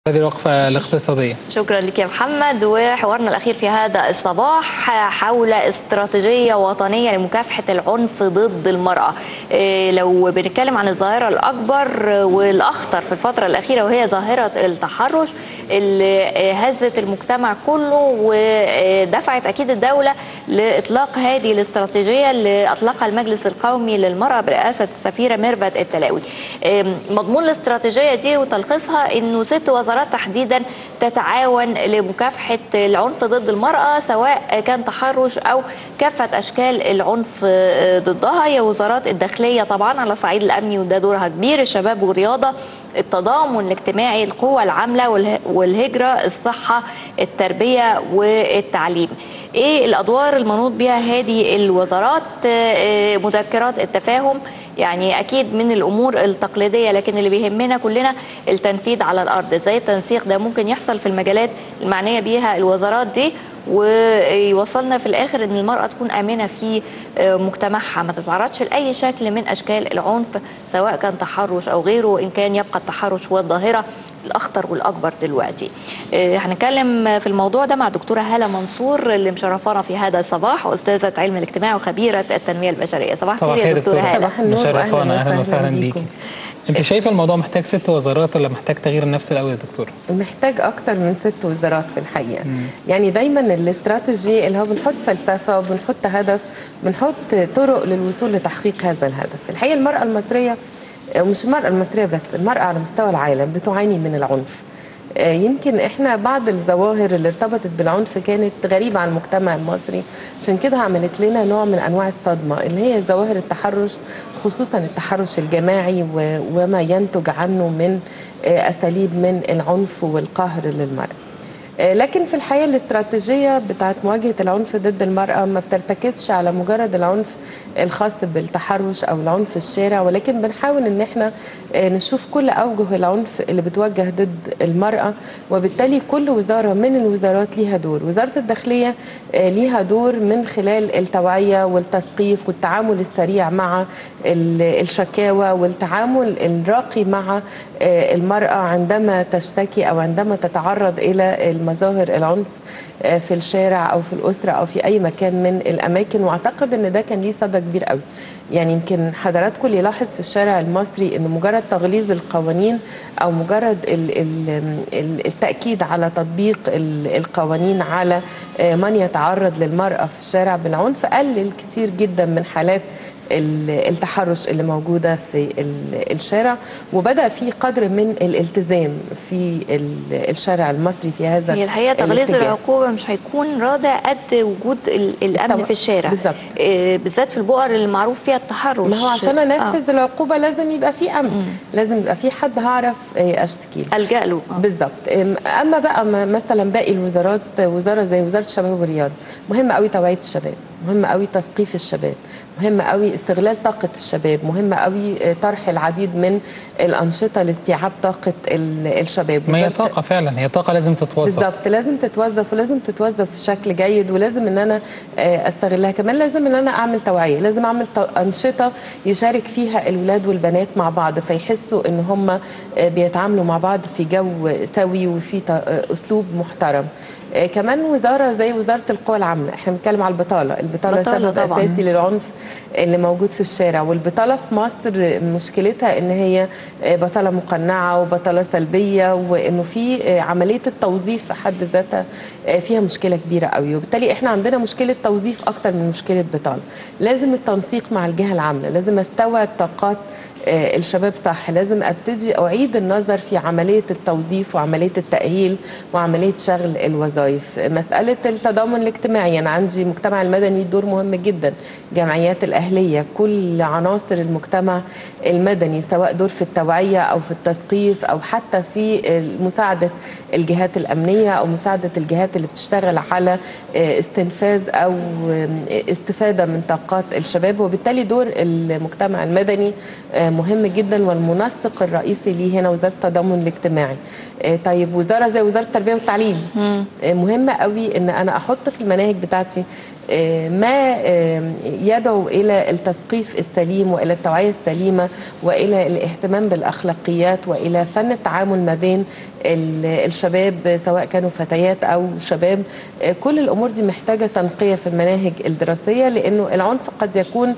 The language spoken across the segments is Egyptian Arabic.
هذه الوقفة الاقتصادية شكرا لك يا محمد وحوارنا الأخير في هذا الصباح حول استراتيجية وطنية لمكافحة العنف ضد المرأة إيه لو بنتكلم عن الظاهرة الأكبر والأخطر في الفترة الأخيرة وهي ظاهرة التحرش اللي هزت المجتمع كله ودفعت أكيد الدولة لإطلاق هذه الاستراتيجية اللي أطلقها المجلس القومي للمرأة برئاسة السفيرة ميرفت التلاوي إيه مضمون الاستراتيجية دي وتلخيصها أنه ست وزارات الوزارات تحديدا تتعاون لمكافحه العنف ضد المراه سواء كان تحرش او كافه اشكال العنف ضدها هي وزارات الداخليه طبعا على الصعيد الامني وده دورها كبير الشباب والرياضه التضامن الاجتماعي القوى العامله والهجره الصحه التربيه والتعليم ايه الادوار المنوط بها هذه الوزارات مذكرات التفاهم يعني اكيد من الامور التقليديه لكن اللي بيهمنا كلنا التنفيذ على الارض ازاي التنسيق ده ممكن يحصل في المجالات المعنيه بيها الوزارات دي ويوصلنا في الاخر ان المراه تكون امنه في مجتمعها ما تتعرضش لاي شكل من اشكال العنف سواء كان تحرش او غيره ان كان يبقى التحرش هو الظاهره الاخطر والاكبر دلوقتي هنتكلم في الموضوع ده مع دكتوره هاله منصور اللي مشرفانا في هذا الصباح استاذه علم الاجتماع وخبيره التنميه البشريه صباح الخير يا دكتوره هاله مشرفانا اهلا وسهلا بيكي انت شايفه الموضوع محتاج ست وزارات ولا محتاج تغيير نفس الاول يا دكتوره محتاج اكتر من ست وزارات في الحقيقه مم. يعني دايما الاستراتيجي اللي هو بنحط فلسفه وبنحط هدف بنحط طرق للوصول لتحقيق هذا الهدف الحقيقه المراه المصريه مش المرأة المصرية بس المرأة على مستوى العالم بتعاني من العنف يمكن احنا بعض الظواهر اللي ارتبطت بالعنف كانت غريبه عن المجتمع المصري عشان كده عملت لنا نوع من انواع الصدمه اللي هي ظواهر التحرش خصوصا التحرش الجماعي وما ينتج عنه من اساليب من العنف والقهر للمراه لكن في الحقيقه الاستراتيجيه بتاعت مواجهه العنف ضد المراه ما بترتكزش على مجرد العنف الخاص بالتحرش او العنف في الشارع ولكن بنحاول ان احنا نشوف كل اوجه العنف اللي بتوجه ضد المراه وبالتالي كل وزاره من الوزارات ليها دور وزاره الداخليه ليها دور من خلال التوعيه والتثقيف والتعامل السريع مع الشكاوى والتعامل الراقي مع المراه عندما تشتكي او عندما تتعرض الى مظاهر العنف في الشارع او في الاسره او في اي مكان من الاماكن واعتقد ان ده كان ليه صدى كبير قوي يعني يمكن حضراتكم اللي يلاحظ في الشارع المصري ان مجرد تغليظ القوانين او مجرد ال ال التاكيد على تطبيق القوانين على من يتعرض للمراه في الشارع بالعنف قلل كتير جدا من حالات التحرش اللي موجوده في الشارع وبدا في قدر من الالتزام في الشارع المصري في هذا هي الحقيقه تغليظ العقوبه مش هيكون رادع قد وجود الامن طبعا. في الشارع بالظبط آه بالذات في البؤر اللي معروف فيها التحرش ما هو عشان انفذ آه. العقوبه لازم يبقى في امن مم. لازم يبقى في حد هعرف اشتكي له الجا له آه. بالظبط اما بقى مثلا باقي الوزارات وزاره زي وزاره الشباب والرياضه مهم قوي توعيه الشباب مهم قوي تثقيف الشباب مهم قوي استغلال طاقة الشباب مهم قوي طرح العديد من الأنشطة لاستيعاب طاقة الشباب ما هي طاقة فعلا هي طاقة لازم تتوظف بالظبط لازم تتوظف ولازم تتوظف بشكل جيد ولازم ان انا استغلها كمان لازم ان انا اعمل توعية لازم اعمل أنشطة يشارك فيها الولاد والبنات مع بعض فيحسوا ان هم بيتعاملوا مع بعض في جو سوي وفي اسلوب محترم كمان وزاره زي وزاره القوى العامله احنا بنتكلم على البطاله البطاله سبب طبعا. اساسي للعنف اللي موجود في الشارع والبطاله في مصر مشكلتها ان هي بطاله مقنعه وبطاله سلبيه وانه في عمليه التوظيف في حد ذاتها فيها مشكله كبيره قوي وبالتالي احنا عندنا مشكله توظيف اكتر من مشكله بطاله لازم التنسيق مع الجهه العامله لازم استوعب طاقات الشباب صح لازم ابتدي اعيد النظر في عمليه التوظيف وعمليه التاهيل وعمليه شغل الوظائف مساله التضامن الاجتماعي انا عندي المجتمع المدني دور مهم جدا جمعيات الاهليه كل عناصر المجتمع المدني سواء دور في التوعيه او في التثقيف او حتى في مساعده الجهات الامنيه او مساعده الجهات اللي بتشتغل على استنفاذ او استفاده من طاقات الشباب وبالتالي دور المجتمع المدني مهم جدا والمنسق الرئيسي ليه هنا وزاره التضامن الاجتماعي طيب وزاره زي وزاره التربيه والتعليم مهم قوي ان انا احط في المناهج بتاعتي آه، ما آه، يدعو الى التثقيف السليم والى التوعيه السليمه والى الاهتمام بالاخلاقيات والى فن التعامل ما بين ال- الشباب سواء كانوا فتيات او شباب آه، كل الامور دي محتاجه تنقيه في المناهج الدراسيه لانه العنف قد يكون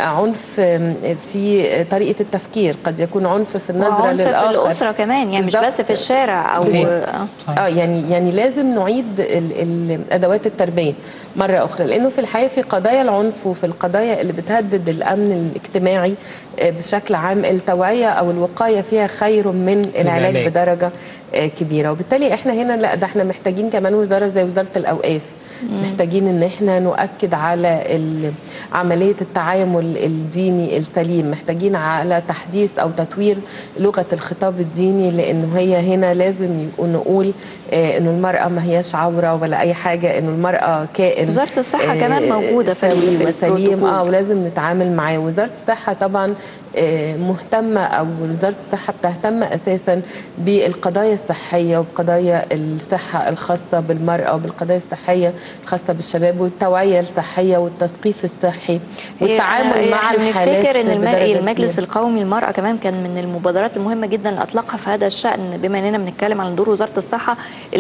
عنف آم، في طريقه التفكير قد يكون عنف في النظره وعنف للاخر في الاسره كمان يعني مش بالظبط. بس في الشارع او صحيح. آه. صحيح. اه يعني يعني لازم نعيد ال- ال- ادوات التربيه مره اخرى لانه في الحقيقه في قضايا العنف وفي القضايا اللي بتهدد الامن الاجتماعي آه، بشكل عام التوعيه او الوقايه فيها خير من العلاج العلاج. بدرجه آه، كبيره وبالتالي احنا هنا لا ده احنا محتاجين كمان وزاره زي وزاره الاوقاف محتاجين ان احنا نؤكد على ال- عمليه التعامل الديني السليم محتاجين على تحديث او تطوير لغه الخطاب الديني لانه هي هنا لازم يكون نقول آه، انه المراه ما هياش عوره ولا اي حاجه انه المراه كائن وزارة الصحة آه، كمان موجودة في ال- سوي في وسليم البروتوكول. اه ولازم نتعامل معاه وزاره الصحه طبعا آه، مهتمه او وزاره الصحه بتهتم اساسا بالقضايا الصحيه وبقضايا الصحه الخاصه بالمراه وبالقضايا الصحيه الخاصه بالشباب والتوعيه الصحيه والتثقيف الصحي والتعامل هي- مع احنا الحالات بنفتكر ان الم- بدرجة المجلس كبيرة. القومي للمراه كمان كان من المبادرات المهمه جدا اللي اطلقها في هذا الشان بما اننا بنتكلم عن دور وزاره الصحه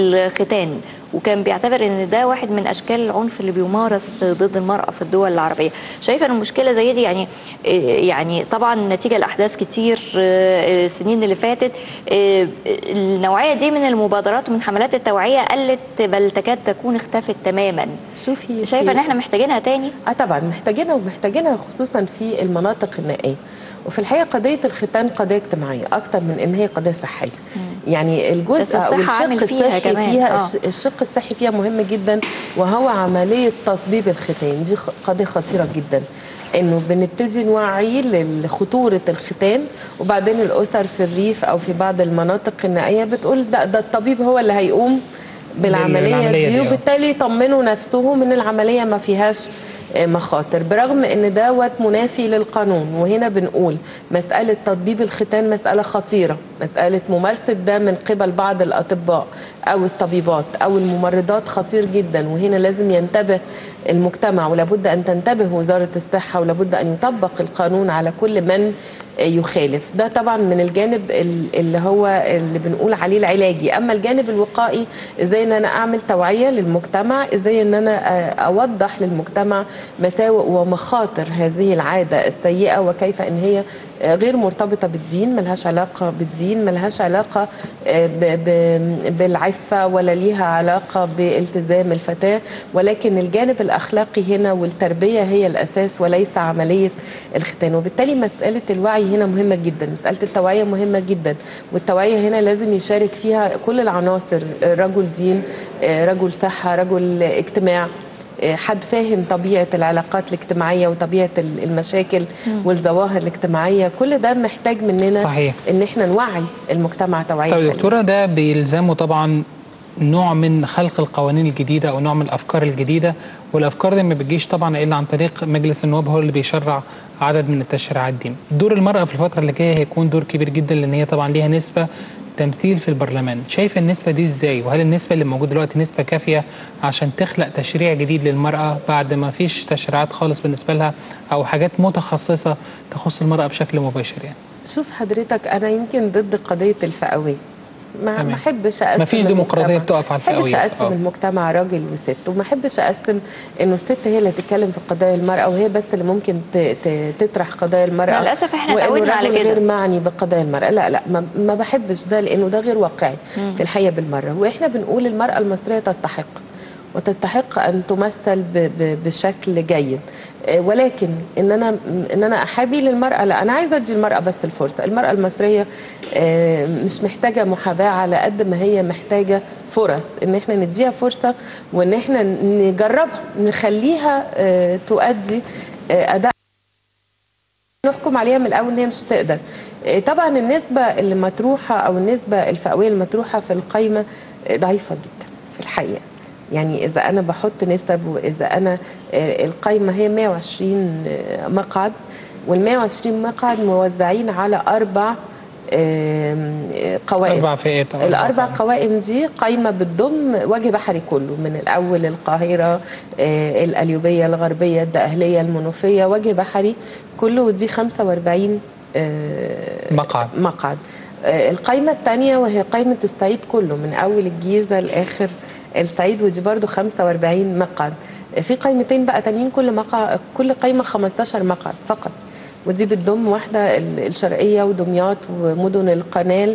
الختان وكان بيعتبر ان ده واحد من اشكال العنف اللي بيمارس ضد المراه في الدول العربيه شايفه ان المشكله زي دي يعني يعني طبعا نتيجه لاحداث كتير آه، السنين اللي فاتت آه، النوعيه دي من المبادرات ومن حملات التوعيه قلت بل تكاد تكون اختفت تماما شوفي شايفه في- ان احنا محتاجينها تاني اه طبعا محتاجينها ومحتاجينها خصوصا في المناطق النائيه وفي الحقيقه قضيه الختان قضيه اجتماعيه اكتر من ان هي قضيه صحيه يعني بس الجزء او الصحة عامل الشق فيها الصحي كمان. فيها آه. الش- الشق الصحي فيها مهم جدا وهو عمليه تطبيب الختان دي خ- قضيه خطيره جدا انه بنبتدي نوعي لخطوره الختان وبعدين الاسر في الريف او في بعض المناطق النائيه بتقول ده ده الطبيب هو اللي هيقوم بالعمليه بالعملية دي دي، آه. وبالتالي يطمنوا نفسهم ان العمليه ما فيهاش آه، مخاطر برغم ان دوت منافي للقانون وهنا بنقول مساله تطبيب الختان مساله خطيره مساله ممارسه ده من قبل بعض الاطباء او الطبيبات او الممرضات خطير جدا وهنا لازم ينتبه المجتمع ولابد ان تنتبه وزاره الصحه ولابد ان يطبق القانون على كل من يخالف ده طبعا من الجانب ال- اللي هو اللي بنقول عليه العلاجي اما الجانب الوقائي ازاي ان انا اعمل توعيه للمجتمع ازاي ان انا آه، اوضح للمجتمع مساوئ ومخاطر هذه العاده السيئه وكيف ان هي آه، غير مرتبطه بالدين ملهاش علاقه بالدين ملهاش علاقه آه، ب- ب- بالعفه ولا ليها علاقه بالتزام الفتاه ولكن الجانب الاخلاقي هنا والتربيه هي الاساس وليس عمليه الختان وبالتالي مساله الوعي هنا مهمه جدا مساله التوعيه مهمه جدا والتوعيه هنا لازم يشارك فيها كل العناصر آه، رجل دين آه، رجل صحه رجل اجتماع آه، حد فاهم طبيعه العلاقات الاجتماعيه وطبيعه ال- المشاكل والظواهر الاجتماعيه كل ده محتاج مننا صحيح. ان احنا نوعي المجتمع توعيه طيب سليمة. دكتوره ده بيلزمه طبعا نوع من خلق القوانين الجديده او نوع من الافكار الجديده والافكار دي ما بتجيش طبعا الا عن طريق مجلس النواب هو اللي بيشرع عدد من التشريعات دي دور المراه في الفتره اللي جايه هيكون دور كبير جدا لان هي طبعا ليها نسبه تمثيل في البرلمان شايفه النسبه دي ازاي وهل النسبه اللي موجوده دلوقتي نسبه كافيه عشان تخلق تشريع جديد للمراه بعد ما فيش تشريعات خالص بالنسبه لها او حاجات متخصصه تخص المراه بشكل مباشر يعني شوف حضرتك انا يمكن ضد قضيه الفئويه ما تمام. ما احبش اقسم مفيش ديمقراطية المجتمع. بتقف على ما احبش الفئوية. اقسم آه. المجتمع راجل وست وما احبش اقسم انه الست هي اللي تتكلم في قضايا المراه وهي بس اللي ممكن ت- ت- تطرح قضايا المراه للأسف إحنا وإنه اتعودنا على الرجل كده. غير معني بقضايا المراه لا لا ما, ما بحبش ده لانه ده غير واقعي في الحقيقه بالمره واحنا بنقول المراه المصريه تستحق وتستحق ان تمثل ب- ب- بشكل جيد آه، ولكن ان انا ان انا احابي للمراه لا انا عايزه ادي المراه بس الفرصه المراه المصريه آه، مش محتاجه محاباه على قد ما هي محتاجه فرص ان احنا نديها فرصه وان احنا نجربها نخليها آه، تؤدي آه، اداء نحكم عليها من الاول ان هي مش تقدر آه، طبعا النسبه اللي مطروحه او النسبه الفئويه المطروحه في القائمه آه، ضعيفه جدا في الحقيقه يعني اذا انا بحط نسب واذا انا آه، القائمه هي 120 مقعد وال 120 مقعد موزعين على اربع آم، قوائم أربع فئات أو أربع الاربع قوائم. قوائم دي قايمه بتضم وجه بحري كله من الاول القاهره آه، القليوبيه الغربيه الدقهليه المنوفيه وجه بحري كله ودي 45 آه، مقعد. مقعد آه، القايمه الثانيه وهي قايمه الصعيد كله من اول الجيزه لاخر الصعيد ودي برضو 45 مقعد آه، في قايمتين بقى تانيين كل مقعد كل قايمه 15 مقعد فقط ودي بتضم واحده ال- الشرقيه ودمياط ومدن القنال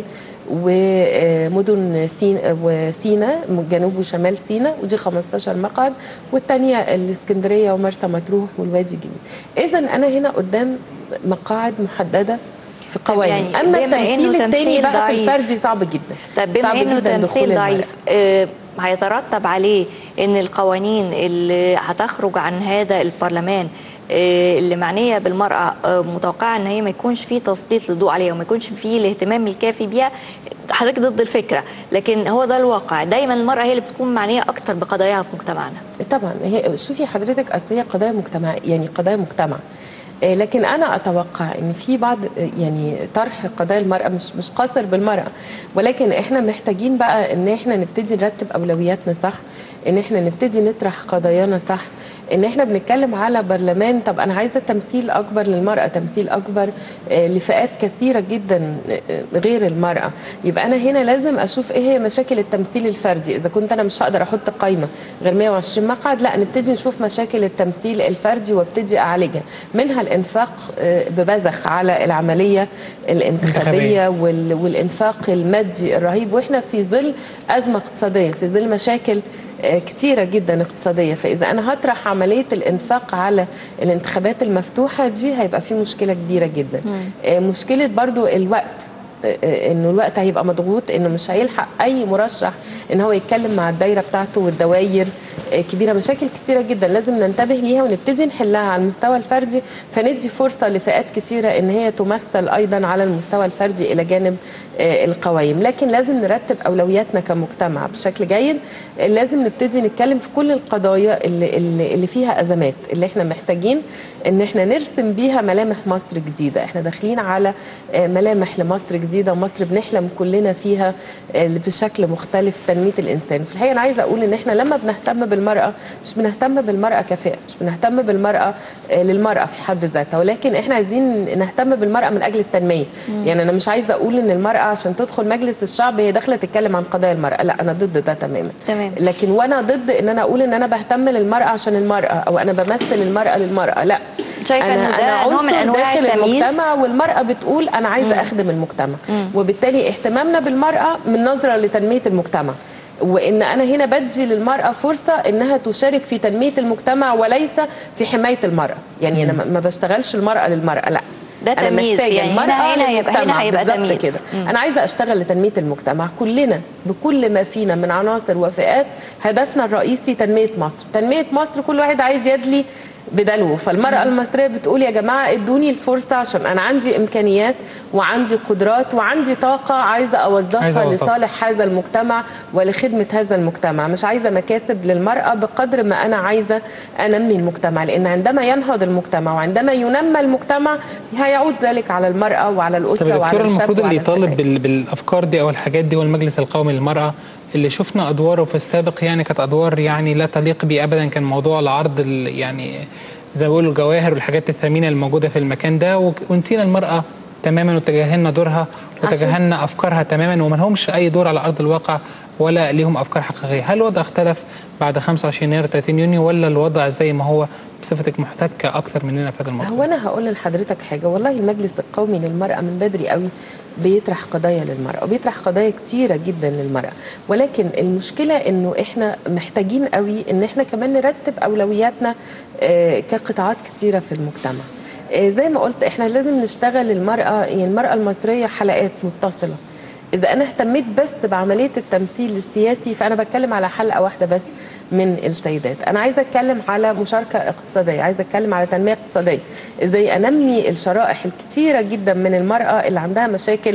ومدن سين وسينا جنوب وشمال سينا ودي 15 مقعد والثانيه الاسكندريه ومرسى مطروح والوادي الجديد اذا انا هنا قدام مقاعد محدده في قوائم يعني اما بما إنه التمثيل الثاني تمثيل بقى في ضعيف. الفردي صعب جدا طب بما صعب انه جداً دخول تمثيل المرأة. ضعيف آه، هيترتب عليه ان القوانين اللي هتخرج عن هذا البرلمان آه، اللي معنيه بالمراه آه، متوقعه ان هي ما يكونش فيه تسليط للضوء عليها وما يكونش فيه الاهتمام الكافي بيها حضرتك ضد الفكره لكن هو ده الواقع دايما المراه هي اللي بتكون معنيه اكتر بقضاياها في مجتمعنا طبعا هي شوفي حضرتك اصل هي قضايا مجتمع يعني قضايا مجتمع آه، لكن انا اتوقع ان في بعض آه، يعني طرح قضايا المراه مش مش قاصر بالمراه ولكن احنا محتاجين بقى ان احنا نبتدي نرتب اولوياتنا صح ان احنا نبتدي نطرح قضايانا صح ان احنا بنتكلم على برلمان طب انا عايزه تمثيل اكبر للمراه تمثيل اكبر آه، لفئات كثيره جدا آه، غير المراه يبقى انا هنا لازم اشوف ايه هي مشاكل التمثيل الفردي اذا كنت انا مش هقدر احط قائمه غير 120 مقعد لا نبتدي نشوف مشاكل التمثيل الفردي وابتدي اعالجها منها الانفاق آه، ببذخ على العمليه الانتخابيه وال- والانفاق المادي الرهيب واحنا في ظل ازمه اقتصاديه في ظل مشاكل آه، كتيرة جدا اقتصادية فإذا أنا هطرح عملية الإنفاق على الانتخابات المفتوحة دي هيبقى في مشكلة كبيرة جدا آه، مشكلة برضو الوقت آه، آه، انه الوقت هيبقى مضغوط انه مش هيلحق اي مرشح ان هو يتكلم مع الدايره بتاعته والدواير آه، كبيره مشاكل كتيره جدا لازم ننتبه ليها ونبتدي نحلها على المستوى الفردي فندي فرصه لفئات كتيره ان هي تمثل ايضا على المستوى الفردي الى جانب آه، القوائم لكن لازم نرتب اولوياتنا كمجتمع بشكل جيد آه، لازم نبتدي نتكلم في كل القضايا اللي, اللي اللي فيها ازمات اللي احنا محتاجين ان احنا نرسم بيها ملامح مصر جديده احنا داخلين على آه، ملامح لمصر جديده ومصر بنحلم كلنا فيها آه، بشكل مختلف تنميه الانسان في الحقيقه انا عايزه اقول ان احنا لما بنهتم بالمراه مش بنهتم بالمراه كفئه مش بنهتم بالمراه آه، للمراه في حد ذاتها ولكن احنا عايزين نهتم بالمراه من اجل التنميه يعني انا مش عايزه اقول ان المراه عشان تدخل مجلس الشعب هي داخله تتكلم عن قضايا المراه لا انا ضد ده تماما تمام. لكن وانا ضد ان انا اقول ان انا بهتم للمراه عشان المراه او انا بمثل المراه للمراه لا شايفة انا إنه ده انا نوع من عنصر أنواع داخل التمييز؟ المجتمع والمراه بتقول انا عايزه اخدم المجتمع وبالتالي اهتمامنا بالمراه من نظره لتنميه المجتمع وان انا هنا بدي للمراه فرصه انها تشارك في تنميه المجتمع وليس في حمايه المراه يعني انا ما- ما بشتغلش المراه للمراه لا ده أنا تمييز، محتاجة يعني هنا- المرأة هنا هيبقى- هنا للمجتمع هيبقى بالظبط تمييز. كده مم. انا عايزه اشتغل لتنميه المجتمع كلنا بكل ما فينا من عناصر وفئات هدفنا الرئيسي تنميه مصر تنميه مصر كل واحد عايز يدلي بدلوه فالمرأة المصرية بتقول يا جماعة ادوني الفرصة عشان أنا عندي إمكانيات وعندي قدرات وعندي طاقة عايزة عايزة أوظفها أوظفها. لصالح هذا المجتمع ولخدمة هذا المجتمع مش عايزة مكاسب للمرأة بقدر ما أنا عايزة أنمي المجتمع لأن عندما ينهض المجتمع وعندما ينمى المجتمع هيعود ذلك على المرأة وعلى طب الأسرة يا وعلى دكتور الشاب المفروض اللي وعلى يطالب الفئات. بال- بالافكار دي او الحاجات دي هو المجلس القومي للمراه اللي شفنا ادواره في السابق يعني كانت ادوار يعني لا تليق بيه ابدا كان موضوع العرض ال- يعني زي ما بيقولوا الجواهر والحاجات الثمينه الموجوده في المكان ده وك- ونسينا المراه تماما وتجاهلنا دورها وتجاهلنا افكارها تماما وما لهمش اي دور على ارض الواقع ولا ليهم افكار حقيقيه، هل الوضع اختلف بعد 25 يناير 30 يونيو ولا الوضع زي ما هو بصفتك محتكه اكثر مننا في هذا الموضوع؟ هو انا هقول لحضرتك حاجه والله المجلس القومي للمراه من بدري قوي بيطرح قضايا للمراه وبيطرح قضايا كتيره جدا للمراه ولكن المشكله انه احنا محتاجين قوي ان احنا كمان نرتب اولوياتنا آه، كقطاعات كتيره في المجتمع آه، زي ما قلت احنا لازم نشتغل المراه يعني المراه المصريه حلقات متصله اذا انا اهتميت بس بعمليه التمثيل السياسي فانا بتكلم على حلقه واحده بس من السيدات انا عايزه اتكلم على مشاركه اقتصاديه عايزه اتكلم على تنميه اقتصاديه ازاي انمي الشرائح الكتيره جدا من المراه اللي عندها مشاكل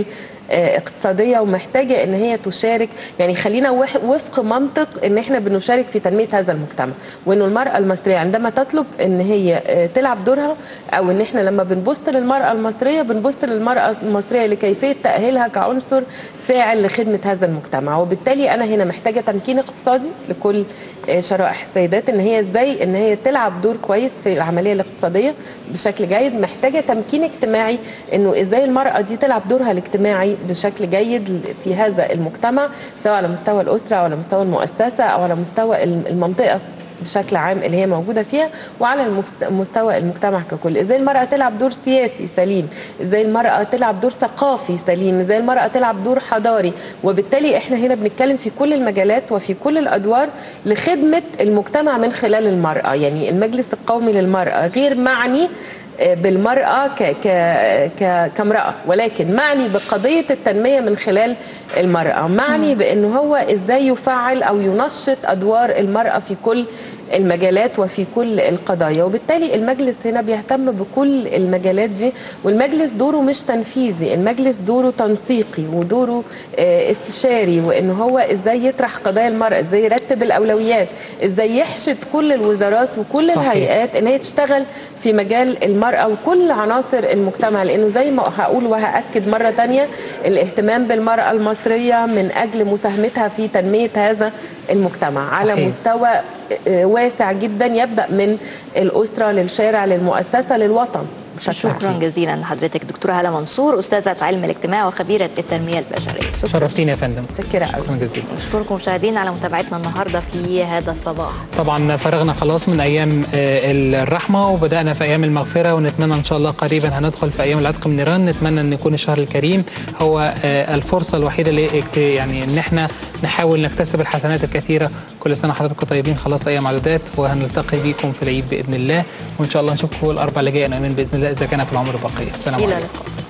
آه، اقتصاديه ومحتاجه ان هي تشارك يعني خلينا وح- وفق منطق ان احنا بنشارك في تنميه هذا المجتمع وانه المراه المصريه عندما تطلب ان هي آه، تلعب دورها او ان احنا لما بنبص للمراه المصريه بنبص للمراه المصريه لكيفيه تاهيلها كعنصر فاعل لخدمه هذا المجتمع وبالتالي انا هنا محتاجه تمكين اقتصادي لكل آه، شرائح السيدات ان هي ازاي ان هي تلعب دور كويس في العمليه الاقتصاديه بشكل جيد محتاجه تمكين اجتماعي انه ازاي المراه دي تلعب دورها الاجتماعي بشكل جيد في هذا المجتمع سواء على مستوى الاسره او على مستوى المؤسسه او على مستوى الم- المنطقه بشكل عام اللي هي موجوده فيها وعلى المست- مستوى المجتمع ككل ازاي المراه تلعب دور سياسي سليم ازاي المراه تلعب دور ثقافي سليم ازاي المراه تلعب دور حضاري وبالتالي احنا هنا بنتكلم في كل المجالات وفي كل الادوار لخدمه المجتمع من خلال المراه يعني المجلس القومي للمراه غير معني بالمرأة ك ك ك كامرأة ولكن معني بقضية التنمية من خلال المرأة معني بأنه هو إزاي يفعل أو ينشط أدوار المرأة في كل المجالات وفي كل القضايا وبالتالي المجلس هنا بيهتم بكل المجالات دي والمجلس دوره مش تنفيذي المجلس دوره تنسيقي ودوره آه، استشاري وانه هو ازاي يطرح قضايا المرأة ازاي يرتب الاولويات ازاي يحشد كل الوزارات وكل صحيح. الهيئات ان هي تشتغل في مجال المرأة وكل عناصر المجتمع لانه زي ما هقول وهأكد مرة تانية الاهتمام بالمرأة المصرية من اجل مساهمتها في تنمية هذا المجتمع على صحيح. مستوى آه، واسع جدا يبدأ من الأسرة للشارع للمؤسسة للوطن بشكل عام شكرا جزيلا لحضرتك دكتوره هلا منصور استاذه علم الاجتماع وخبيره التنميه البشريه شرفتيني يا فندم متشكرة قوي شكرا جزيلا نشكركم مشاهدينا على متابعتنا النهارده في هذا الصباح طبعا فرغنا خلاص من ايام آه، الرحمه وبدانا في ايام المغفره ونتمنى ان شاء الله قريبا هندخل في ايام العتق من النيران نتمنى ان يكون الشهر الكريم هو آه، الفرصه الوحيده لاكت- يعني ان احنا نحاول نكتسب الحسنات الكثيره كل سنه حضراتكم طيبين خلاص ايام معدودات وهنلتقي بيكم في العيد باذن الله وان شاء الله نشوفكم الاربع اللي جايه انا امين باذن الله اذا كان في العمر بقيه السلام الى عليكم اللقاء